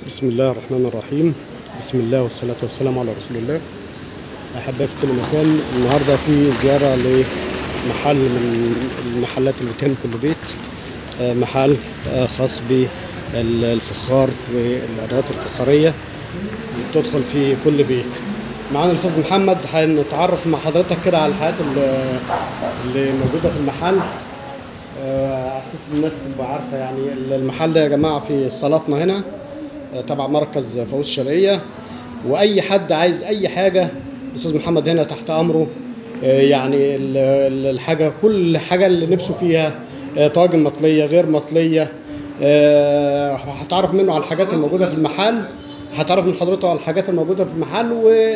بسم الله الرحمن الرحيم بسم الله والصلاة والسلام على رسول الله أحبائي في كل مكان النهاردة في زيارة لمحل من المحلات اللي بتهم كل بيت آه، محل آه، خاص بالفخار والأدوات الفخارية اللي بتدخل في كل بيت معانا الأستاذ محمد هنتعرف مع حضرتك كده على الحاجات اللي اللي موجودة في المحل آه، على اساس الناس تبقى عارفه يعني المحل ده يا جماعه في صالاتنا هنا آه، تبع مركز فوز الشرقيه واي حد عايز اي حاجه الاستاذ محمد هنا تحت امره آه، يعني ال- ال- الحاجه كل حاجه اللي نفسه فيها آه، طاجن مطليه غير مطليه آه، هتعرف منه على الحاجات الموجوده في المحل هتعرف من حضرته على الحاجات الموجوده في المحل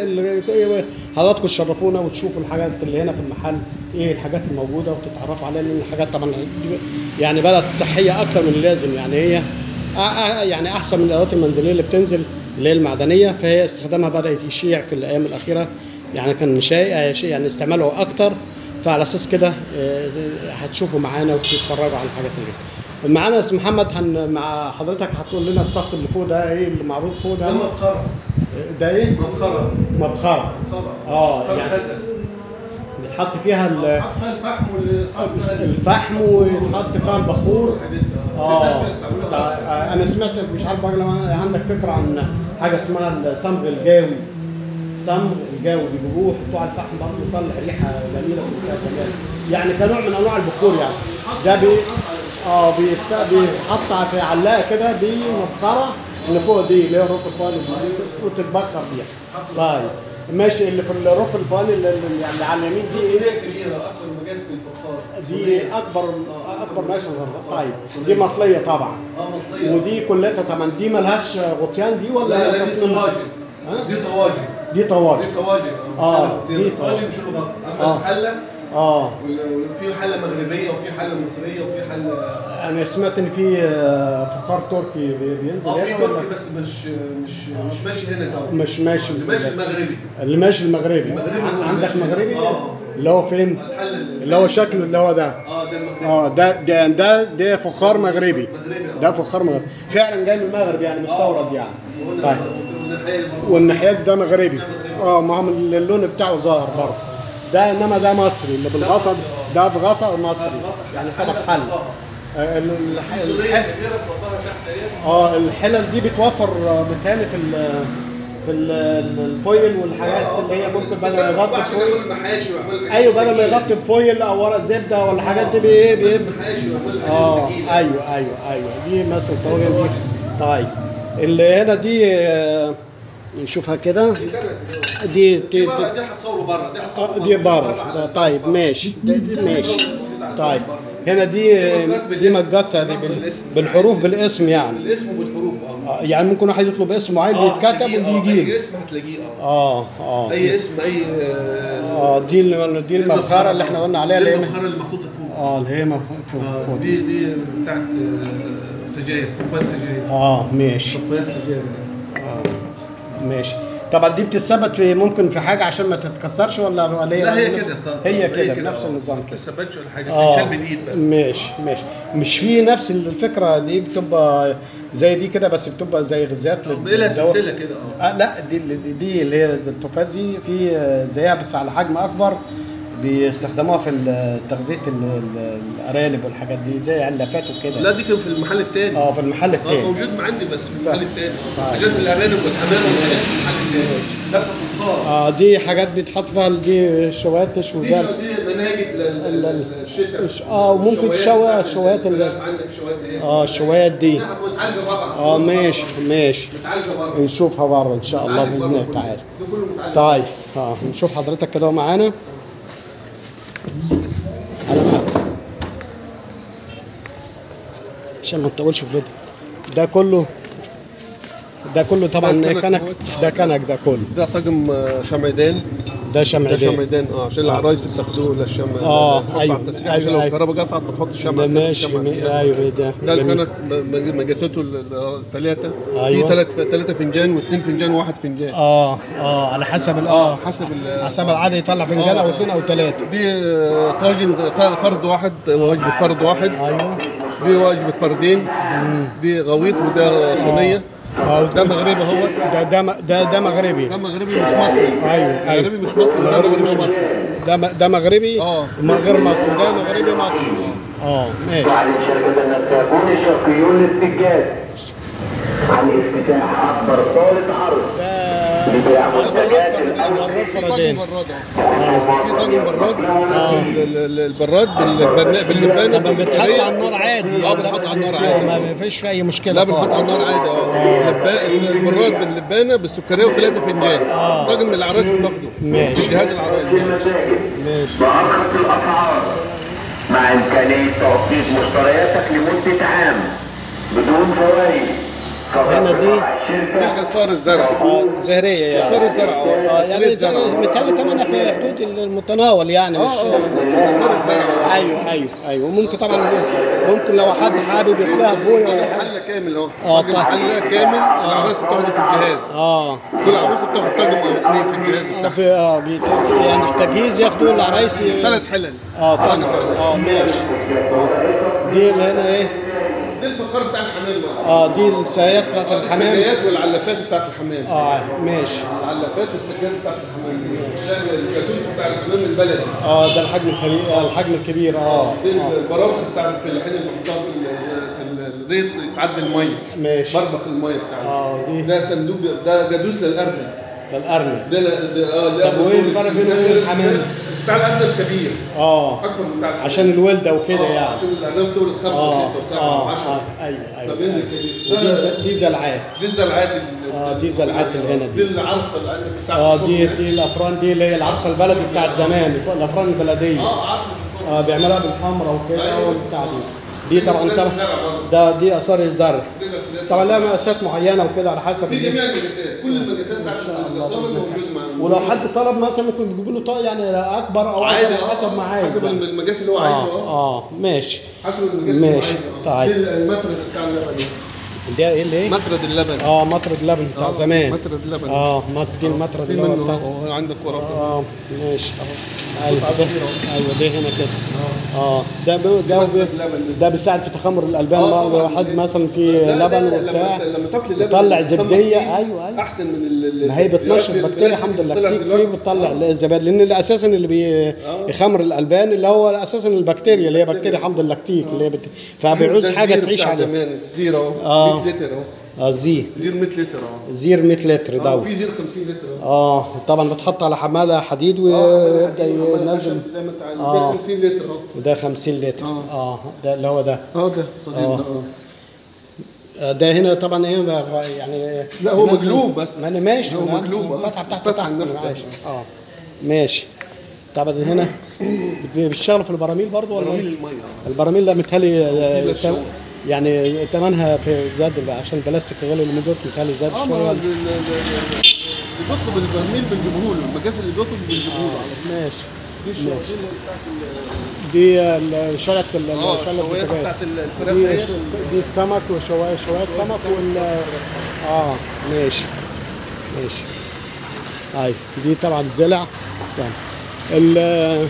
وحضراتكم تشرفونا وتشوفوا الحاجات اللي هنا في المحل ايه الحاجات الموجوده وتتعرفوا عليها لان الحاجات طبعا دي يعني بلد صحيه اكتر من اللازم يعني هي أ- أ- يعني احسن من الادوات المنزليه اللي بتنزل اللي هي المعدنيه فهي استخدامها بدا يشيع في الايام الاخيره يعني كان شيء شيء يعني استعماله اكتر فعلى اساس كده آه، هتشوفوا معانا وتتفرجوا على الحاجات اللي معانا اسم محمد هن مع حضرتك هتقول لنا الصف اللي فوق ده ايه اللي معروض فوق ده ده مبخرة ده ايه مبخرة مبخره مبخرة آه، مبخرة يعني خزف بيتحط فيها ال- حط فيها الفحم واللي حط فيها الفحم ويتحط فيها البخور الحاجات دي. اه الستات بيستعملوها تع- انا سمعت مش عارف بقى لو عندك فكره عن حاجه اسمها الصمغ الجاوي صمغ الجاوي بيجيبوه يحطوه على الفحم برضه يطلع ريحه جميله وبتاع جميل يعني كنوع من انواع البخور يعني ده بي اه بيست... بيتحط في علاقه كده دي مبخره اللي فوق دي اللي هي الرف الفاني دي وتتبخر بيها طيب ماشي اللي في الرف الفاني اللي اللي يعني على اليمين دي ايه صينية كبيرة أكبر مقاس في الفخار دي اكبر اكبر ماشي طيب دي مطليه طبعا اه مصرية ودي كلها طبعا دي ملهاش غطيان دي ولا لا هي لا دي تصميم؟ طواجن ها؟ دي طواجن دي طواجن دي طواجن آه، مش دي دي طواجن. طواجن مش الغطا آه. أما الحلة اه وال- وفي حلة مغربية وفي حلة مصرية وفي حلة انا سمعت ان في آه، فخار تركي بي- بينزل اه في هنا ولا تركي بس مش مش مش ماشي هنا ده مش ماشي اللي ماشي المغربي اللي ماشي المغربي المغربي هو عندك ماشي. مغربي آه. اللي هو فين الحلة اللي اللي هو شكله اللي هو ده اه ده المغربي اه ده ده ده ده فخار مغربي مغربي، آه. ده فخار مغربي فعلا جاي من المغرب يعني مستورد يعني وقلنا- طيب وقلنا الحقيقة اللي برضه والناحيه دي ده مغربي اه ما هو اللون بتاعه ظاهر برضه ده انما ده مصري اللي بالغطا ده بغطا مصري يعني طبق حل آه، ال- الح- صينية الح- كبيرة تحطها تحت ايه اه الحلل دي بتوفر آه، بتهيألي في ال في ال- الفويل والحاجات اللي هي ممكن بدل ما يغطي عشان فويل يعمل محاشي ويعمل ايوه بدل ما يغطي بفويل او ورق زبده ولا حاجات دي بايه بايه محاشي ويعمل اه ايوه ايوه ايوه دي مثلا طاجن دي طيب اللي هنا دي آه، نشوفها كده دي دي دي, بره دي هتصوره بره دي هتصوره آه، دي بره ده طيب ماشي ده دي ماشي طيب هنا دي دي مجات دي بال- بالحروف بالاسم يعني الاسم بالحروف اه آه، يعني ممكن واحد يطلب اسم معين آه، بيتكتب هتلاقيه، آه، وبيجي اي له اسم هتلاقيه اه اه اه اي اسم اي اه دي ال- دي المبخره اللي احنا قلنا عليها دي اللي هي المبخره اللي محطوطه فوق اه اللي هي مف- فوق آه، فوق دي دي بتاعت آه، سجاير طفايات سجاير اه ماشي طفايات سجاير ماشي طبعا دي بتثبت في ممكن في حاجه عشان ما تتكسرش ولا ولا لا هي نفس- كده هي كده بنفس آه. النظام ما كده تثبتش ولا حاجه اه بتتشال بالايد بس ماشي ماشي مش في نفس الفكره دي بتبقى زي دي كده بس بتبقى زي غذاءات لل- بلا للدواء. سلسله كده اه آه لا دي دي- دي اللي هي زي التوفات دي في آه، زيها بس على حجم اكبر بيستخدموها في ال- تغذيه ال- ال- الارانب والحاجات دي زي علافات وكده لا دي كان في المحل التاني اه في المحل اه التاني موجود عندي بس في المحل التاني طيب. حاجات الارانب والحمام والحاجات في المحل التاني ده في الفخار اه دي حاجات بيتحط فيها دي شواتش دي وده شو دي مناجد ال- لل- للشتاء الش- آه، وممكن الشوايات تشوي بتاعت الشوايات اللي- الفراخ عندك شوايات ايه اه الشوايات دي نعم متعالجه بره اه ماشي ماشي متعالجه بره نشوفها بره ان شاء الله باذن الله تعالى ده كله متعالج طيب اه نشوف حضرتك كده معانا انا معاك عشان ما نطولش في الفيديو ده كله ده كله طبعا ده كنك كنك اهوت. ده كنك ده كله ده طاقم آه، شمعدان ده ده شمعدان شمعدان اه عشان العرايس بتاخدوه للشمع آه، تحط أيوة، على التسريح أيوة، عشان لو أيوة. الكهرباء قطعت بتحط الشمع ده تسيب ماشي الشمع مي- فيها. ايوه ده ده جميل. كانت مجاسته الثلاثه أيوة. في ثلاث ثلاثه فنجان واثنين فنجان وواحد فنجان اه اه على حسب ال- اه حسب ال- حسب العاده يطلع فنجان او اثنين او ثلاثه دي آه، طاجن ف- فرد واحد وجبه فرد واحد ايوه دي وجبه فردين دي غويط وده صينيه اه ده مغربي هو ده ده م- ده ده مغربي ده مغربي مش مطلي ايوه ايوه مغربي مش مطلي ده مغربي مش مطلي ده م- ده مغربي اه. ما غير مطلي وده مغربي مطلي اه ماشي تعلن شركة النساجون الشرقيون للسجاد عن افتتاح أكبر صالة عرض لبيع منتجات براد في فردين طاجن براد اه في طاجن براد ال- ال- البراد بالبنا- باللبانه طب بتحط على النار عادي اه بنحط على النار آه، عادي ما فيش اي مشكله لا بنحط خالص. على النار عادي اه لبا- البراد باللبانه بالسكريه وثلاثه فنجان طاجن من العرايس بناخده ماشي. من جهاز العرايس يعني. المساجد ماشي بأرخص الأسعار مع إمكانية تغطية مشترياتك لمدة عام بدون فوائد هنا دي الشركة تلقى صار الزرع اه زهريه يعني صار الزرع اه اه يعني سرية زرع بالتالي ثمنها في حدود المتناول يعني مش اه اه صار الزرع ايوه ايوه ايوه ممكن طبعا ممكن لو حد حابب ياكلها بويا ولا حاجه حله كامل اهو اه طاجن طيب. حله كامل العرايس بتاخده في الجهاز اه كل عروسه بتاخد طاجن او اثنين في الجهاز بتاعها في اه بيت- يعني في التجهيز ياخدوا العرايس ي- ثلاث حلل اه طبعا اه ماشي آه. دي اللي هنا ايه دي الفخار بتاع الحمام بقى اه دي السيات بتاعت آه، دي الحمام السجايات والعلافات بتاعت الحمام اه ماشي العلافات والسجايات بتاعت الحمام عشان الكادوس بتاع الحمام البلدي اه ده الحجم الكبير آه الحجم الكبير اه دي البرامخ بتاع الفلاحين اللي بيحطوها في ال- في الزيت يتعدي الميه ماشي بربخ الميه بتاعنا اه دي ده صندوق ده جادوس للارنب ده الارنب ده لا- ده اه ده طب وإيه الفرق بينه وبين ده- الحمام؟ بتاع الارنب كبير اه اكبر من بتاع الحمام عشان الولده وكده آه، يعني عشان الارنب تولد خمسه اه وسته وسبعه اه وعشره آه، ايوه ايوه فبينزل كبير ودي ده- ز- دي زلعات دي الزلعات ال- اه دي زلعات اللي هنا دي دي العرسه اللي عندك بتاعت اه الفرن دي ده. دي الافران دي اللي هي العرسه البلدي بتاعت زمان الافران البلديه اه عرسه الفرن اه بيعملها بالحمرا وكده أيوة. والبتاع دي دي طبعا بس لازم طبعا زرع برضه. ده دي اثار الزرع دي بس لازم طبعا لها زرع. مقاسات معينه وكده على حسب في جميع المقاسات كل المقاسات بتاعت النصارى موجود معانا ولو حد طلب مثلا ممكن بيجيبوا له طاقه يعني اكبر او عادي اصغر آه، حسب ما عايز حسب يعني. المقاس اللي هو عايزه اه اه اه ماشي حسب المقاس اللي هو ماشي. عايزه آه. طيب. دي المطرد بتاع اللبن ده ايه اللي ايه؟ مطرد اللبن اه مطرد لبن بتاع آه، زمان مطرد لبن. اه مط- دي المطرد في اللي هو منه بتاع آه، عندك ورق اه ماشي ايوه ده ايوه ده هنا كده اه ده ب- ده ب- اللبن. ده بيساعد في تخمر الالبان آه، بقى طبعاً. لو حد مثلا في لا، لا، لبن لا، وبتاع لما لما تاكل اللبن يطلع اللي بتخمر زبديه فيه ايوه ايوه احسن من ال- ال- ما هي بتنشط الأكل البكتيريا البلاستيك الحمد لله طلع اللاكتيك دلوقتي. فيه بتطلع الزبادي لان اللي اساسا اللي بيخمر الالبان اللي هو اساسا البكتيريا اللي هي بكتيريا حمض اللاكتيك اللي هي بت... فبيعوز ده حاجه الزير تعيش بتاع عليها زمان زير اهو آه. 100 لتر اهو اه زي زير 100 لتر اهو زير 100 لتر آه، ده وفي زير 50 لتر اهو اه طبعا بتحط على حماله حديد اه ويبدا عمال ينزل خشب زي ما انت عارف آه. ده 50 لتر اهو وده 50 لتر اه ده اللي هو ده اه ده الصديق ده اه آه، ده هنا طبعا ايه بقى يعني لا، هو نازل- مقلوب بس. ما انا ماشي هو أنا- مقلوب، آه. الفتحه بتاعته فتحة تحت النفط أنا عايش. اه ماشي طبعا هنا بيشتغلوا في البراميل برضو ولا براميل إيه؟ الميه آه. البراميل ده متهيألي آه، في للشغل. يعني ثمنها في زاد بقى عشان البلاستيك غالي اللي دول متهيألي زاد اه ما شويه هو ولا- ال- ال- ال- اللي بيطلب البرميل بنجيبه له المقاس اللي بيطلب بنجيبه له ماشي دي الشواطين بتاعت ال- دي ال- شلة ال- اه شلة الشوايات البوتاجاز بتاعت الفراخ دي ديت. ش- دي السمك وشواية شواية سمك وال اه ماشي ماشي هاي دي طبعا زلع طبعا ال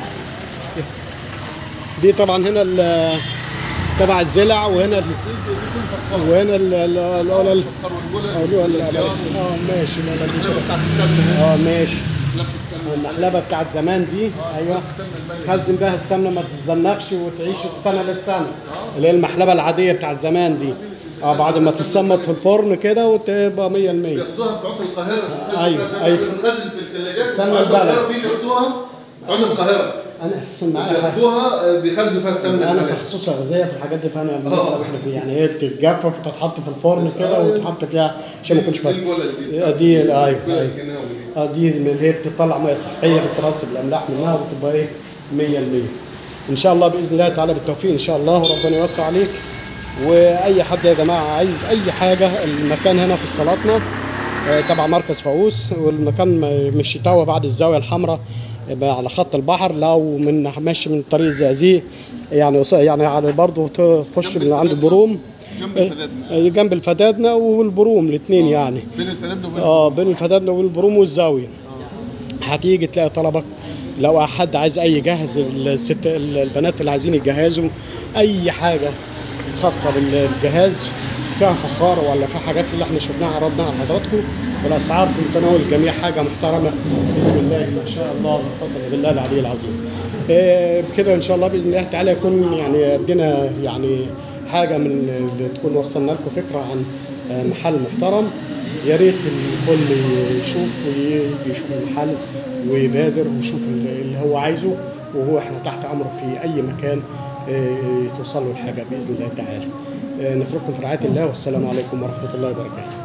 دي طبعا هنا ال تبع الزلع وهنا ال- وهنا ال ال- ال- ال- ال- الفخار والجولة اه والزيارة ماشي لا، لا، دي والحلبة كده. بتاعت السمنة اه ماشي حلبة السمنة المحلبة بتاعت زمان دي ايوه السمنة البلدي خزن بيها السمنه ما تتزنخش وتعيش سنه للسنه اللي هي المحلبه العاديه بتاعت زمان دي اه بعد ما تتسمط في الفرن كده وتبقى 100% بياخدوها بتوع القاهرة أيوة، بنخزن- أيوة. بنخزن في الثلاجات السمنة بتوع البلدي. القاهرة بيجوا ياخدوها بتوع القاهرة انا اساسا معايا بياخدوها آه، بيخزنوا فيها السمنة انا البلدي تخصصي غذائيه في الحاجات دي فانا آه. احنا فيه يعني هي بتتجفف وتتحط في الفرن كده وتتحط فيها عشان ما يكونش دي فيها الجولة دي آه، دي ال- ايوه الجولة ايوه الجناوي دي اه دي اللي هي بتطلع ميه صحيه بترسب الاملاح منها وتبقى ايه 100% ان شاء الله باذن الله تعالى بالتوفيق ان شاء الله وربنا يوسع عليك واي حد يا جماعه عايز اي حاجه المكان هنا في السلاطنه آه، تبع مركز فاووس والمكان م- مش يتوه بعد الزاويه الحمراء يبقى على خط البحر لو من ماشي من طريق الزقازيق يعني قص- يعني على برضه تخش جنب من عند الفدادنة. البروم جنب الفدادنة. آه، جنب الفدادنة والبروم الاثنين يعني بين الفلاد وبين اه بين الفدادنة والبروم والزاوية هتيجي تلاقي طلبك لو حد عايز اي جهز الست البنات اللي عايزين يجهزوا اي حاجة خاصة بالجهاز فيها فخار ولا فيها حاجات اللي احنا شفناها عرضناها على حضراتكم والاسعار في متناول الجميع حاجه محترمه بسم الله ما شاء الله بفضل بالله العلي العظيم آه، بكده ان شاء الله باذن الله تعالى يكون يعني ادينا يعني حاجه من اللي تكون وصلنا لكم فكره عن آه، محل محترم يا ريت الكل يشوف ويجي يشوف المحل ويبادر ويشوف اللي اللي هو عايزه وهو احنا تحت امره في اي مكان آه، توصل له الحاجه باذن الله تعالى. آه، نترككم في رعايه الله والسلام عليكم ورحمه الله وبركاته.